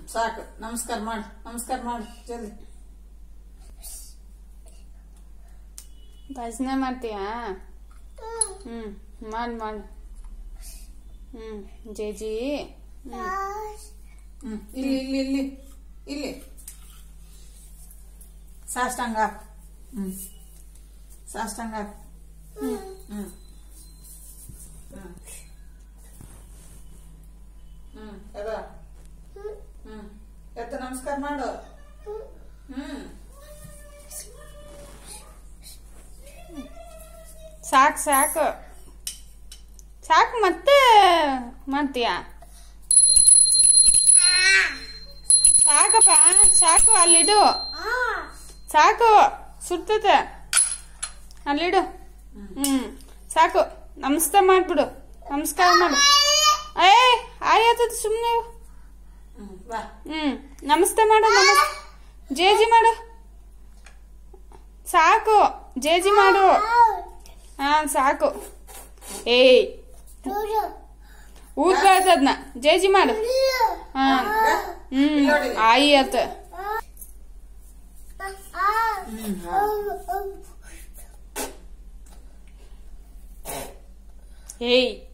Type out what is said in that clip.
ಸಾಕು ನಮಸ್ಕಾರ ಮಾಡು ನಮಸ್ಕಾರ ಮಾಡು ಜಲ್ದಿ ಭಜನೆ ಮಾಡ್ತೀಯಾ ಹ್ಮ್ ಮಾಡು ಮಾಡು ಹ್ಮ್ ಜೇಜಿ ಹ್ಮ್ ಇಲ್ಲಿ ಇಲ್ಲಿ ಇಲ್ಲಿ ಇಲ್ಲಿ ಸಾಷ್ಟಾಂಗ ಹಾಕು. ಹ್ಮ್ ಸಾಷ್ಟಾಂಗ ಹಾಕು. ಹ್ಮ್ ಹ್ಮ್ ಹ್ಮ್ ಎದ ಹ್ಮ್ ಎತ್ತ ನಮಸ್ಕಾರ ಮಾಡು ಹ್ಮ್ ಸಾಕು ಸಾಕು ಸಾಕು ಮತ್ತೆ ಮಾಡ್ತೀಯಾ ಸಾಕಪ್ಪ ಸಾಕು ಅಲ್ಲಿಡು ಸಾಕು ಸುಡ್ತತೆ ಅಲ್ಲಿಡು ಹ್ಮ್ ಸಾಕು ನಮಸ್ತೆ ಮಾಡ್ಬಿಡು ನಮಸ್ಕಾರ ಮಾಡು ಏ ಆಯ್ತದ ಸುಮ್ಮನೆ ಹ್ಮ್ ಬಾ ಹ್ಮ್ ನಮಸ್ತೆ ಮಾಡು ನಮಸ್ತೆ ಜೇಜಿ ಮಾಡು ಸಾಕು ಜೇಜಿ ಮಾಡು ಹಾ ಸಾಕು ಏಯ್ ಊದ್ಬಾರ್ದು ಅದನ್ನ ಜೇಜಿ ಮಾಡು ಹಾ ಹ್ಮ್ ಆಯಿ ಆತ ಹ್ಮ್ ಏಯ್